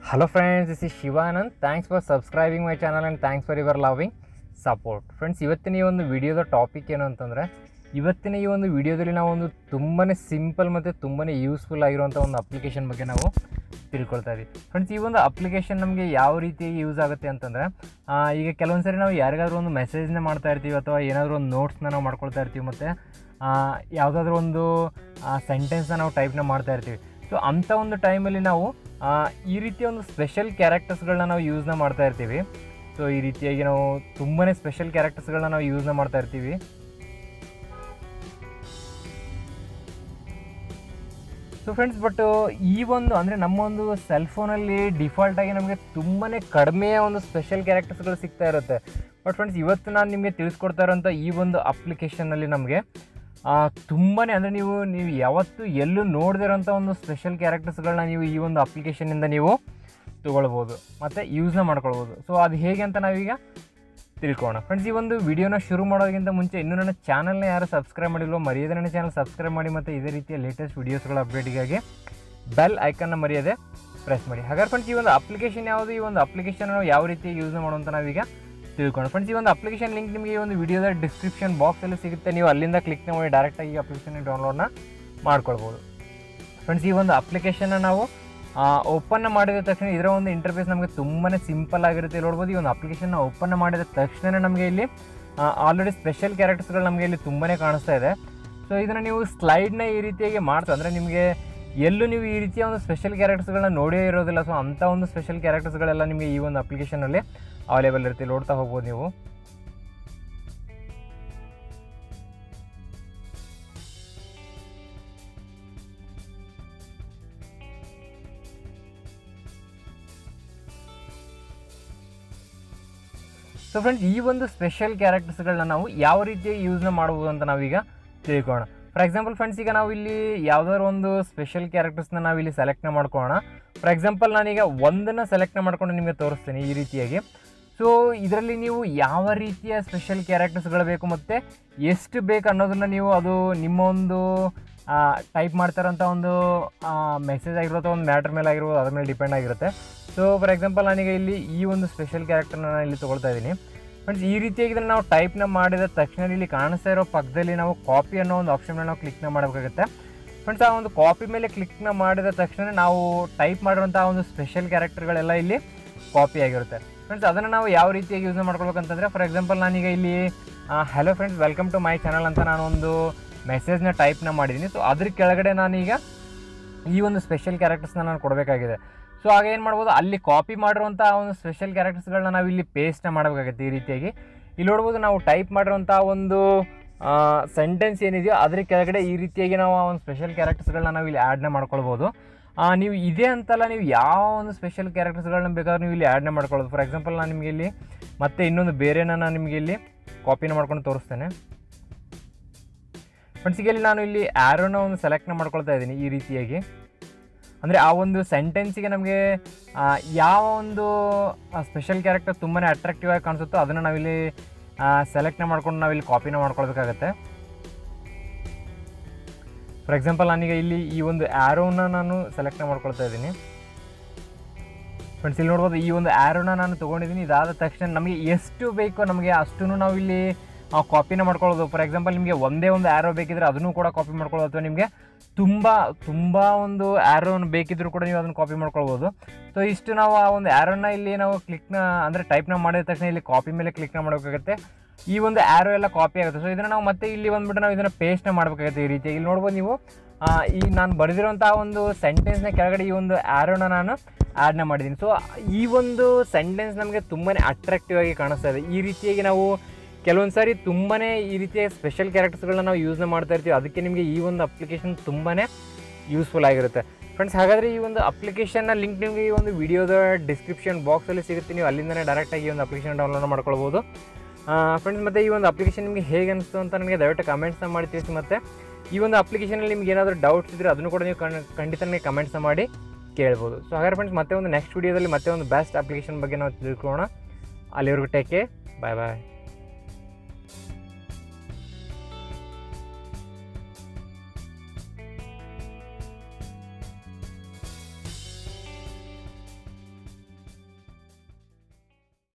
Hello friends, this is Shivanand. Thanks for subscribing my channel and thanks for your loving support friends ಇವತ್ತಿನ ಈ ಒಂದು ವಿಡಿಯೋದ topic ಏನು ಅಂತಂದರೆ ಇವತ್ತಿನ ಈ ಒಂದು ವಿಡಿಯೋದಲ್ಲಿ ನಾವು ಒಂದು ತುಂಬಾ ಸಿಂಪಲ್ ಮತ್ತು ತುಂಬಾ ಯೂಸ್ಫುಲ್ ಆಗಿರುವಂಥ ಒಂದು ಅಪ್ಲಿಕೇಶನ್ ಬಗ್ಗೆ ನಾವು ತಿಳ್ಕೊಳ್ತಾ ಇದ್ದೀವಿ ಫ್ರೆಂಡ್ಸ್ ಈ ಒಂದು ಅಪ್ಲಿಕೇಶನ್ ನಮಗೆ ಯಾವ ರೀತಿಯಾಗಿ ಯೂಸ್ ಆಗುತ್ತೆ ಅಂತಂದರೆ ಈಗ ಕೆಲವೊಂದು ಸರಿ ನಾವು ಯಾರಿಗಾದ್ರೂ ಒಂದು ಮೆಸೇಜ್ನ ಮಾಡ್ತಾ ಇರ್ತೀವಿ ಅಥವಾ ಏನಾದರೂ ಒಂದು ನೋಟ್ಸ್ನ ನಾವು ಮಾಡ್ಕೊಳ್ತಾ ಇರ್ತೀವಿ ಮತ್ತು ಯಾವುದಾದ್ರೂ ಒಂದು ಸೆಂಟೆನ್ಸ್ನ ನಾವು ಟೈಪ್ನ ಮಾಡ್ತಾ ಇರ್ತೀವಿ ಸೊ ಅಂಥ ಒಂದು ಟೈಮಲ್ಲಿ ನಾವು ಆ, ಈ ರೀತಿಯ ಒಂದು ಸ್ಪೆಷಲ್ ಕ್ಯಾರೆಕ್ಟರ್ಸ್ಗಳನ್ನ ನಾವು ಯೂಸ್ನ ಮಾಡ್ತಾ ಇರ್ತೀವಿ ಸೊ ಈ ರೀತಿಯಾಗಿ ನಾವು ತುಂಬಾ ಸ್ಪೆಷಲ್ ಕ್ಯಾರೆಕ್ಟರ್ಸ್ಗಳನ್ನ ನಾವು ಯೂಸ್ನ ಮಾಡ್ತಾ ಇರ್ತೀವಿ ಸೊ ಫ್ರೆಂಡ್ಸ್ ಬಟ್ ಈ ಒಂದು ಅಂದರೆ ನಮ್ಮ ಒಂದು ಸೆಲ್ ಫೋನಲ್ಲಿ ಡಿಫಾಲ್ಟಾಗಿ ನಮಗೆ ತುಂಬಾ ಕಡಿಮೆಯ ಒಂದು ಸ್ಪೆಷಲ್ ಕ್ಯಾರೆಕ್ಟರ್ಸ್ಗಳು ಸಿಗ್ತಾ ಇರುತ್ತೆ ಬಟ್ ಫ್ರೆಂಡ್ಸ್ ಇವತ್ತು ನಾನು ನಿಮಗೆ ತಿಳಿಸ್ಕೊಡ್ತಾ ಇರೋಂಥ ಈ ಒಂದು ಅಪ್ಲಿಕೇಶನ್ನಲ್ಲಿ ನಮಗೆ ತುಂಬಾ ಅಂದರೆ ನೀವು ನೀವು ಯಾವತ್ತೂ ಎಲ್ಲೂ ನೋಡದೇ ಇರೋಂಥ ಒಂದು ಸ್ಪೆಷಲ್ ಕ್ಯಾರೆಕ್ಟರ್ಸ್ಗಳನ್ನ ನೀವು ಈ ಒಂದು ಅಪ್ಲಿಕೇಶನಿಂದ ನೀವು ತೊಗೊಳ್ಬೋದು ಮತ್ತು ಯೂಸ್ನ ಮಾಡ್ಕೊಳ್ಬೋದು ಸೊ ಅದು ಹೇಗೆ ಅಂತ ನಾವೀಗ ತಿಳ್ಕೊಳ್ಳೋಣ ಫ್ರೆಂಡ್ಸ್ ಈ ಒಂದು ವಿಡಿಯೋನ ಶುರು ಮಾಡೋದಕ್ಕಿಂತ ಮುಂಚೆ ಇನ್ನೂ ನನ್ನ ಚಾನಲ್ನ ಯಾರು ಸಬ್ಸ್ಕ್ರೈಬ್ ಮಾಡಿಲ್ವೋ ಮರೆಯದೆ ನನ್ನ ಚಾನಲ್ ಸಬ್ಸ್ಕ್ರೈಬ್ ಮಾಡಿ ಮತ್ತು ಇದೇ ರೀತಿಯ ಲೇಟೆಸ್ಟ್ ವೀಡಿಯೋಸ್ಗಳ ಅಪ್ಡೇಟಿಗಾಗಿ ಬೆಲ್ ಐಕನ್ನ ಮರೆಯದೆ ಪ್ರೆಸ್ ಮಾಡಿ ಹಾಗಾದ್ರೆ ಫ್ರೆಂಡ್ಸ್ ಈ ಒಂದು ಅಪ್ಲಿಕೇಶನ್ ಯಾವುದು ಈ ಒಂದು ಅಪ್ಲಿಕೇಶನ್ ನಾವು ಯಾವ ರೀತಿ ಯೂಸ್ ಮಾಡುವಂತ ನಾವೀಗ ತಿಳ್ಕೊಂಡು ಫ್ರೆಂಡ್ಸ್ ಈ ಒಂದು ಅಪ್ಲಿಕೇಶನ್ ಲಿಂಕ್ ನಿಮಗೆ ಈ ಒಂದು ವಿಡಿಯೋದ ಡಿಸ್ಕ್ರಿಪ್ಷನ್ ಬಾಕ್ಸಲ್ಲಿ ಸಿಗುತ್ತೆ ನೀವು ಅಲ್ಲಿಂದ ಕ್ಲಿಕ್ ಮಾಡಿ ಡೈರೆಕ್ಟಾಗಿ ಈ ಅಪ್ಲಿಕೇಶನ್ ಡೌನ್ಲೋಡ್ನ ಮಾಡ್ಕೊಳ್ಬೋದು ಫ್ರೆಂಡ್ಸ್ ಈ ಒಂದು ಅಪ್ಲಿಕೇಶನ್ನ ನಾವು ಓಪನ್ ಮಾಡಿದ ತಕ್ಷಣ ಇದರ ಒಂದು ಇಂಟರ್ಫೇಸ್ ನಮಗೆ ತುಂಬಾ ಸಿಂಪಲ್ ಆಗಿರುತ್ತೆ ಇಲ್ಲಿ ನೋಡ್ಬೋದು ಈ ಒಂದು ಅಪ್ಲಿಕೇಶನ್ನ ಓಪನ್ ಮಾಡಿದ ತಕ್ಷಣ ನಮಗೆ ಇಲ್ಲಿ ಆಲ್ರೆಡಿ ಸ್ಪೆಷಲ್ ಕ್ಯಾರೆಕ್ಟರ್ಸ್ಗಳು ನಮಗೆ ಇಲ್ಲಿ ತುಂಬಾ ಕಾಣಿಸ್ತಾ ಇದೆ ಸೊ ಇದನ್ನು ನೀವು ಸ್ಲೈಡ್ನ ಈ ರೀತಿಯಾಗಿ ಮಾಡ್ತಾ ಅಂದರೆ ನಿಮಗೆ ಎಲ್ಲೂ ನೀವು ಈ ರೀತಿಯ ಒಂದು ಸ್ಪೆಷಲ್ ಕ್ಯಾರೆಕ್ಟರ್ಸ್ಗಳನ್ನ ನೋಡೇ ಇರೋದಿಲ್ಲ ಸೊ ಅಂಥ ಒಂದು ಸ್ಪೆಷಲ್ ಕ್ಯಾರೆಕ್ಟರ್ಸ್ಗಳೆಲ್ಲ ನಿಮಗೆ ಈ ಒಂದು ಅಪ್ಲಿಕೇಶನಲ್ಲಿ ಅವೈಲೇಬಲ್ ಇರುತ್ತೆ ನೋಡ್ತಾ ಹೋಗ್ಬೋದು ನೀವು ಸೊ ಫ್ರೆಂಡ್ಸ್ ಈ ಒಂದು ಸ್ಪೆಷಲ್ ಕ್ಯಾರೆಕ್ಟರ್ಸ್ಗಳನ್ನ ನಾವು ಯಾವ ರೀತಿಯಾಗಿ ಯೂಸ್ನ ಮಾಡ್ಬೋದು ಅಂತ ನಾವೀಗ ತಿಳ್ಕೊಳ್ಳೋಣ ಫಾರ್ ಎಕ್ಸಾಂಪಲ್ ಫ್ರೆಂಡ್ಸ್ ಈಗ ನಾವು ಇಲ್ಲಿ ಯಾವ್ದಾದ್ರು ಒಂದು ಸ್ಪೆಷಲ್ ಕ್ಯಾರೆಕ್ಟರ್ಸ್ನ ನಾವು ಇಲ್ಲಿ ಸೆಲೆಕ್ಟ್ನ ಮಾಡ್ಕೊಳ್ಳೋಣ ಫಾರ್ ಎಕ್ಸಾಂಪಲ್ ನಾನೀಗ ಒಂದನ್ನು ಸೆಲೆಕ್ಟ್ನ ಮಾಡ್ಕೊಂಡು ನಿಮಗೆ ತೋರಿಸ್ತೀನಿ ಈ ರೀತಿಯಾಗಿ ಸೊ ಇದರಲ್ಲಿ ನೀವು ಯಾವ ರೀತಿಯ ಸ್ಪೆಷಲ್ ಕ್ಯಾರೆಕ್ಟರ್ಸ್ಗಳು ಬೇಕು ಮತ್ತು ಎಷ್ಟು ಬೇಕು ಅನ್ನೋದನ್ನು ನೀವು ಅದು ನಿಮ್ಮ ಒಂದು ಟೈಪ್ ಮಾಡ್ತಾರಂಥ ಒಂದು ಮೆಸೇಜ್ ಆಗಿರೋ ಅಥವಾ ಒಂದು ಮ್ಯಾಟ್ರ್ ಮೇಲೆ ಆಗಿರ್ಬೋದು ಅದ್ರ ಮೇಲೆ ಡಿಪೆಂಡ್ ಆಗಿರುತ್ತೆ ಸೊ ಫಾರ್ ಎಕ್ಸಾಂಪಲ್ ನಾನೀಗ ಇಲ್ಲಿ ಈ ಒಂದು ಸ್ಪೆಷಲ್ ಕ್ಯಾರೆಕ್ಟರ್ನ ನಾನು ಇಲ್ಲಿ ತೊಗೊಳ್ತಾ ಇದ್ದೀನಿ ಫ್ರೆಂಡ್ಸ್ ಈ ರೀತಿಯಾಗಿ ಇದನ್ನು ನಾವು ಟೈಪ್ನ ಮಾಡಿದ ತಕ್ಷಣ ಇಲ್ಲಿ ಕಾಣಿಸ್ತಾ ಇರೋ ಪಕ್ಕದಲ್ಲಿ ನಾವು ಕಾಪಿ ಅನ್ನೋ ಒಂದು ಆಪ್ಷನ್ನ ನಾವು ಕ್ಲಿಕ್ನ ಮಾಡಬೇಕಾಗುತ್ತೆ ಫ್ರೆಂಡ್ಸ್ ಆ ಒಂದು ಕಾಪಿ ಮೇಲೆ ಕ್ಲಿಕ್ನ ಮಾಡಿದ ತಕ್ಷಣ ನಾವು ಟೈಪ್ ಮಾಡಿರೋಂಥ ಒಂದು ಸ್ಪೆಷಲ್ ಕ್ಯಾರೆಕ್ಟರ್ಗಳೆಲ್ಲ ಇಲ್ಲಿ ಕಾಪಿ ಆಗಿರುತ್ತೆ ಫ್ರೆಂಡ್ಸ್ ಅದನ್ನು ನಾವು ಯಾವ ರೀತಿಯಾಗಿ ಯೂಸ್ ಮಾಡ್ಕೊಳ್ಬೇಕಂತಂದರೆ ಫಾರ್ ಎಕ್ಸಾಂಪಲ್ ನಾನೀಗ ಇಲ್ಲಿ hello friends welcome to my channel ಅಂತ ನಾನು ಒಂದು ಮೆಸೇಜ್ನ ಟೈಪ್ನ ಮಾಡಿದ್ದೀನಿ ಸೊ ಅದ್ರ ಕೆಳಗಡೆ ನಾನೀಗ ಈ ಒಂದು ಸ್ಪೆಷಲ್ ಕ್ಯಾರೆಕ್ಟರ್ಸ್ನ ನಾನು ಕೊಡಬೇಕಾಗಿದೆ ಸೊ ಆಗ ಏನು ಮಾಡ್ಬೋದು ಅಲ್ಲಿ ಕಾಪಿ ಮಾಡಿರುವಂಥ ಒಂದು ಸ್ಪೆಷಲ್ ಕ್ಯಾರೆಕ್ಟರ್ಸ್ಗಳನ್ನ ನಾವು ಇಲ್ಲಿ ಪೇಸ್ಟ್ನ ಮಾಡಬೇಕಾಗುತ್ತೆ ಈ ರೀತಿಯಾಗಿ ಇಲ್ಲಿ ನೋಡ್ಬೋದು ನಾವು ಟೈಪ್ ಮಾಡಿರುವಂಥ ಒಂದು ಸೆಂಟೆನ್ಸ್ ಏನಿದೆಯೋ ಅದ್ರ ಕೆಳಗಡೆ ಈ ರೀತಿಯಾಗಿ ನಾವು ಆ ಒಂದು ಸ್ಪೆಷಲ್ ಕ್ಯಾರೆಕ್ಟರ್ಸ್ಗಳನ್ನ ನಾವು ಇಲ್ಲಿ ಆ್ಯಡ್ನ ಮಾಡ್ಕೊಳ್ಬೋದು ಆ, ನೀವು ಇದೇ ಅಂತಲ್ಲ ನೀವು ಯಾವ ಒಂದು ಸ್ಪೆಷಲ್ ಕ್ಯಾರೆಕ್ಟರ್ಸ್ಗಳನ್ನ ಬೇಕಾದ್ರೂ ನೀವು ಇಲ್ಲಿ ಆ್ಯಡ್ನ ಮಾಡ್ಕೊಳ್ಳೋದು ಫಾರ್ ಎಕ್ಸಾಂಪಲ್ ನಾನು ನಿಮಗೆ ಇಲ್ಲಿ ಮತ್ತೆ ಇನ್ನೊಂದು ಬೇರೆನ ನಾನು ನಿಮಗೆ ಇಲ್ಲಿ ಕಾಪಿನ ಮಾಡ್ಕೊಂಡು ತೋರಿಸ್ತೇನೆ ಫ್ರೆಂಡ್ಸ್ ಈಗ ಇಲ್ಲಿ ನಾನು ಇಲ್ಲಿ ಆ್ಯರೋನ ಒಂದು ಸೆಲೆಕ್ಟ್ನ ಮಾಡ್ಕೊಳ್ತಾ ಇದ್ದೀನಿ ಈ ರೀತಿಯಾಗಿ ಅಂದರೆ ಆ ಒಂದು ಸೆಂಟೆನ್ಸಿಗೆ ನಮಗೆ ಯಾವ ಒಂದು ಸ್ಪೆಷಲ್ ಕ್ಯಾರೆಕ್ಟರ್ ತುಂಬಾ ಅಟ್ರಾಕ್ಟಿವ್ ಆಗಿ ಕಾಣಿಸುತ್ತೋ ಅದನ್ನು ನಾವಿಲ್ಲಿ ಸೆಲೆಕ್ಟ್ನ ಮಾಡ್ಕೊಂಡು ನಾವಿಲ್ಲಿ ಕಾಪಿನ ಮಾಡ್ಕೊಳ್ಬೇಕಾಗತ್ತೆ ಫಾರ್ ಎಕ್ಸಾಂಪಲ್ ನಾನೀಗ ಇಲ್ಲಿ ಈ ಒಂದು ಆ್ಯರೋನ ನಾನು ಸೆಲೆಕ್ಟ್ನ ಮಾಡ್ಕೊಳ್ತಾ ಇದ್ದೀನಿ ಫ್ರೆಂಡ್ಸ್ ಇಲ್ಲಿ ನೋಡ್ಬೋದು ಈ ಒಂದು ಆ್ಯರೋನ ನಾನು ತೊಗೊಂಡಿದ್ದೀನಿ ಇದಾದ ತಕ್ಷಣ ನಮಗೆ ಎಷ್ಟು ಬೇಕೋ ನಮಗೆ ಅಷ್ಟೂ ನಾವು ಇಲ್ಲಿ ಕಾಪಿನ ಮಾಡ್ಕೊಳ್ಳೋದು ಫಾರ್ ಎಕ್ಸಾಂಪಲ್ ನಿಮಗೆ ಒಂದೇ ಒಂದು ಆ್ಯರೋ ಬೇಕಿದ್ರೆ ಅದನ್ನು ಕೂಡ ಕಾಪಿ ಮಾಡ್ಕೊಳ್ಳೋದು ಅಥವಾ ನಿಮಗೆ ತುಂಬ ತುಂಬ ಒಂದು ಆ್ಯರೋನ್ ಬೇಕಿದ್ರೂ ಕೂಡ ನೀವು ಅದನ್ನು ಕಾಪಿ ಮಾಡ್ಕೊಳ್ಬೋದು ಸೊ ಇಷ್ಟು ನಾವು ಆ ಒಂದು ಆ್ಯರೋನ ಇಲ್ಲಿ ನಾವು ಕ್ಲಿಕ್ನ ಅಂದರೆ ಟೈಪ್ನ ಮಾಡಿದ ತಕ್ಷಣ ಇಲ್ಲಿ ಕಾಪಿ ಮೇಲೆ ಕ್ಲಿಕ್ನ ಮಾಡಬೇಕಾಗುತ್ತೆ ಈ ಒಂದು ಆ್ಯರೋ ಎಲ್ಲ ಕಾಪಿ ಆಗುತ್ತೆ ಸೊ ಇದನ್ನು ನಾವು ಮತ್ತೆ ಇಲ್ಲಿ ಬಂದ್ಬಿಟ್ಟು ನಾವು ಇದನ್ನು ಪೇಸ್ಟ್ನ ಮಾಡಬೇಕಾಗುತ್ತೆ ಈ ರೀತಿಯಾಗಿ ಇಲ್ಲಿ ನೋಡ್ಬೋದು ನೀವು ಆ, ಈ ನಾನು ಬರೆದಿರೋಂಥ ಒಂದು ಸೆಂಟೆನ್ಸ್ನ ಕೆಳಗಡೆ ಈ ಒಂದು ಆ್ಯರೋನ ನಾನು ಆ್ಯಡ್ನ ಮಾಡಿದ್ದೀನಿ ಸೊ ಈ ಒಂದು ಸೆಂಟೆನ್ಸ್ ನಮಗೆ ತುಂಬಾ ಅಟ್ರಾಕ್ಟಿವ್ ಆಗಿ ಕಾಣಿಸ್ತಾ ಇದೆ ಈ ರೀತಿಯಾಗಿ ನಾವು ಕೆಲವೊಂದು ಸಾರಿ ತುಂಬಾ ಈ ರೀತಿಯ ಸ್ಪೆಷಲ್ ಕ್ಯಾರೆಕ್ಟರ್ಸ್ಗಳನ್ನ ನಾವು ಯೂಸ್ನ ಮಾಡ್ತಾ ಇರ್ತೀವಿ ಅದಕ್ಕೆ ನಿಮಗೆ ಈ ಒಂದು ಅಪ್ಲಿಕೇಶನ್ ತುಂಬಾ ಯೂಸ್ಫುಲ್ ಆಗಿರುತ್ತೆ ಫ್ರೆಂಡ್ಸ್ ಹಾಗಾದರೆ ಈ ಒಂದು ಅಪ್ಲಿಕೇಶನ್ನ ಲಿಂಕ್ ನಿಮಗೆ ಈ ಒಂದು ವಿಡಿಯೋದ ಡಿಸ್ಕ್ರಿಪ್ಷನ್ ಬಾಕ್ಸಲ್ಲಿ ಸಿಗುತ್ತೆ ನೀವು ಅಲ್ಲಿಂದನೇ ಡೈರೆಕ್ಟಾಗಿ ಈ ಒಂದು ಅಪ್ಲಿಕೇಶನ್ ಡೌನ್ಲೋಡ್ ಮಾಡ್ಕೊಳ್ಬೋದು ಫ್ರೆಂಡ್ಸ್ ಮತ್ತು ಈ ಒಂದು ಅಪ್ಲಿಕೇಶನ್ ನಿಮಗೆ ಹೇಗೆ ಅನಿಸ್ತು ಅಂತ ನನಗೆ ದಯವಿಟ್ಟು ಕಮೆಂಟ್ಸ್ನ ಮಾಡಿ ತಿಳಿಸಿ ಮತ್ತು ಈ ಒಂದು ಅಪ್ಲಿಕೇಶನಲ್ಲಿ ನಿಮ್ಗೆ ಏನಾದರೂ ಡೌಟ್ಸ್ ಇದ್ದರೆ ಅದನ್ನು ಕೂಡ ನೀವು ಕಣ್ ಖಂಡಿತ ನನಗೆ ಕಮೆಂಟ್ಸ್ನ ಮಾಡಿ ಕೇಳ್ಬೋದು ಸೊ ಹಾಗಾದ್ರೆ ಫ್ರೆಂಡ್ಸ್ ಮತ್ತೆ ಒಂದು ನೆಕ್ಸ್ಟ್ ವಿಡಿಯೋದಲ್ಲಿ ಮತ್ತೆ ಒಂದು ಬೆಸ್ಟ್ ಅಪ್ಲಿಕೇಶನ್ ಬಗ್ಗೆ ನಾವು ತಿಳ್ಕೊಳ್ಳೋಣ ಅಲ್ಲಿವರೆಗೂ ಟೇಕ್ ಬಾಯ್ ಬಾಯ್